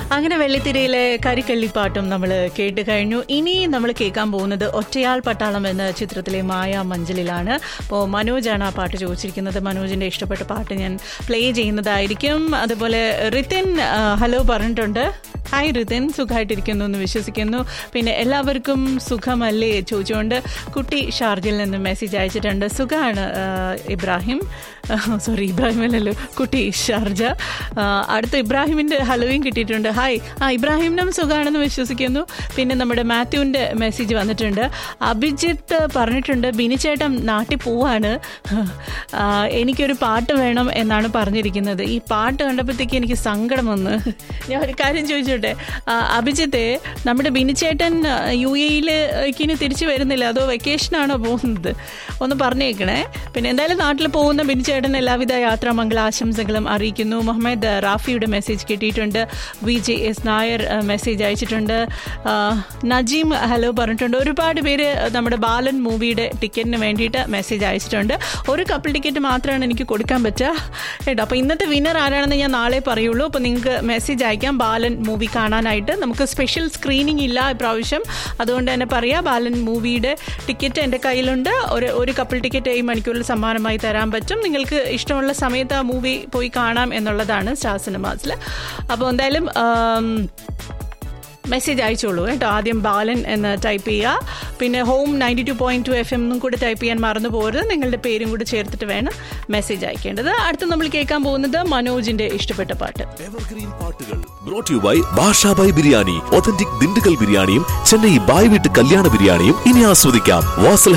അങ്ങനെ വെള്ളിത്തിരയിലെ കരിക്കള്ളിപ്പാട്ടും നമ്മൾ കേട്ട് കഴിഞ്ഞു ഇനി നമ്മൾ കേൾക്കാൻ പോകുന്നത് ഒറ്റയാൾ പട്ടാളം എന്ന ചിത്രത്തിലെ മായ മഞ്ചലിലാണ് അപ്പോൾ മനോജാണ് ആ പാട്ട് ചോദിച്ചിരിക്കുന്നത് മനോജിൻ്റെ ഇഷ്ടപ്പെട്ട പാട്ട് ഞാൻ പ്ലേ ചെയ്യുന്നതായിരിക്കും അതുപോലെ റിതിൻ ആ, ഹലോ പറഞ്ഞിട്ടുണ്ട് ഹായ് റിതിൻ സുഖമായിട്ടിരിക്കുന്നു എന്ന് വിശ്വസിക്കുന്നു പിന്നെ എല്ലാവർക്കും സുഖമല്ലേ ചോദിച്ചുകൊണ്ട് കുട്ടി ഷാർജിൽ നിന്ന് മെസ്സേജ് അയച്ചിട്ടുണ്ട് സുഖമാണ് ആ, ഇബ്രാഹിം സോറി ഇബ്രാഹിം അല്ലല്ലോ കുട്ടി ഷാർജ ആ, അടുത്ത ഇബ്രാഹിമിൻ്റെ ഹലോയും കിട്ടിയിട്ടുണ്ട് ഹായ് ആ ഇബ്രാഹിമിനും സുഖമാണെന്ന് വിശ്വസിക്കുന്നു പിന്നെ നമ്മുടെ മാത്യുവിൻ്റെ മെസ്സേജ് വന്നിട്ടുണ്ട് അഭിജിത്ത് പറഞ്ഞിട്ടുണ്ട് ബിനിച്ചേട്ടൻ നാട്ടിൽ പോവാണ് ആ, എനിക്കൊരു പാട്ട് വേണം എന്നാണ് പറഞ്ഞിരിക്കുന്നത് ഈ പാട്ട് കണ്ടപ്പോഴത്തേക്ക് എനിക്ക് സങ്കടം വന്ന് ഞാൻ ഒരു കാര്യം ചോദിച്ചോട്ടെ ആ, അഭിജിത്തെ നമ്മുടെ ബിനിച്ചേട്ടൻ യു എയിലേക്ക് ഇനി തിരിച്ചു വരുന്നില്ല അതോ വെക്കേഷനാണോ പോകുന്നത് ഒന്ന് പറഞ്ഞേക്കണേ പിന്നെ എന്തായാലും നാട്ടിൽ പോകുന്ന ബിനിച്ചേട്ടൻ എല്ലാവിധ യാത്രാമംഗള ആശംസകളും അറിയിക്കുന്നു മുഹമ്മദ് റാഫിയുടെ മെസ്സേജ് കിട്ടിയിട്ടുണ്ട് വി ജെ എസ് നായർ ആ, മെസ്സേജ് അയച്ചിട്ടുണ്ട് ആ, നജീം ഹലോ പറഞ്ഞിട്ടുണ്ട് ഒരുപാട് പേര് നമ്മുടെ ബാലൻ മൂവിയുടെ ടിക്കറ്റിന് വേണ്ടിയിട്ട് മെസ്സേജ് അയച്ചിട്ടുണ്ട് ഒരു കപ്പിൾ ടിക്കറ്റ് മാത്രമാണ് എനിക്ക് കൊടുക്കാൻ പറ്റുക കേട്ടോ അപ്പോൾ ഇന്നത്തെ വിന്നർ ആരാണെന്ന് ഞാൻ നാളെ പറയുള്ളൂ അപ്പോൾ നിങ്ങൾക്ക് മെസ്സേജ് അയക്കാം ബാലൻ മൂവി കാണാനായിട്ട് നമുക്ക് സ്പെഷ്യൽ സ്ക്രീനിങ് ഇല്ല ഇപ്രാവശ്യം അതുകൊണ്ട് തന്നെ പറയാം ബാലൻ മൂവിയുടെ ടിക്കറ്റ് എൻ്റെ കയ്യിലുണ്ട് ഒരു ഒരു കപ്പിൾ ടിക്കറ്റ് ഈ മണിക്കൂറിൽ സമ്മാനമായി തരാൻ പറ്റും നിങ്ങൾക്ക് ഇഷ്ടമുള്ള സമയത്ത് ആ മൂവി പോയി കാണാം എന്നുള്ളതാണ് സ്റ്റാർ സിനിമാസിൽ അപ്പോൾ എന്തായാലും ആം, മെസ്സേജ് അയച്ചോളൂ കേട്ടോ ആദ്യം ബാലൻ എന്ന് ടൈപ്പ് ചെയ്യുക പിന്നെ home ninety two point two F എന്നും കൂടി ടൈപ്പ് ചെയ്യാൻ മറന്നു പോകരുത് നിങ്ങളുടെ പേരും കൂടി ചേർത്തിട്ട് വേണം മെസ്സേജ് അയക്കേണ്ടത് അടുത്ത് നമ്മൾ കേൾക്കാൻ പോകുന്നത് മനോജിന്റെ ഇഷ്ടപ്പെട്ട പാട്ട് എവർഗ്രീൻ പാട്ടുകൾ brought you by Basha by biryani authentic Dindigul ബിരിയാണിയും ചെന്നൈ ബായ് വീട്ട് കല്യാണ ബിരിയാണിയും ഇനി ആസ്വദിക്കാം വാസൽ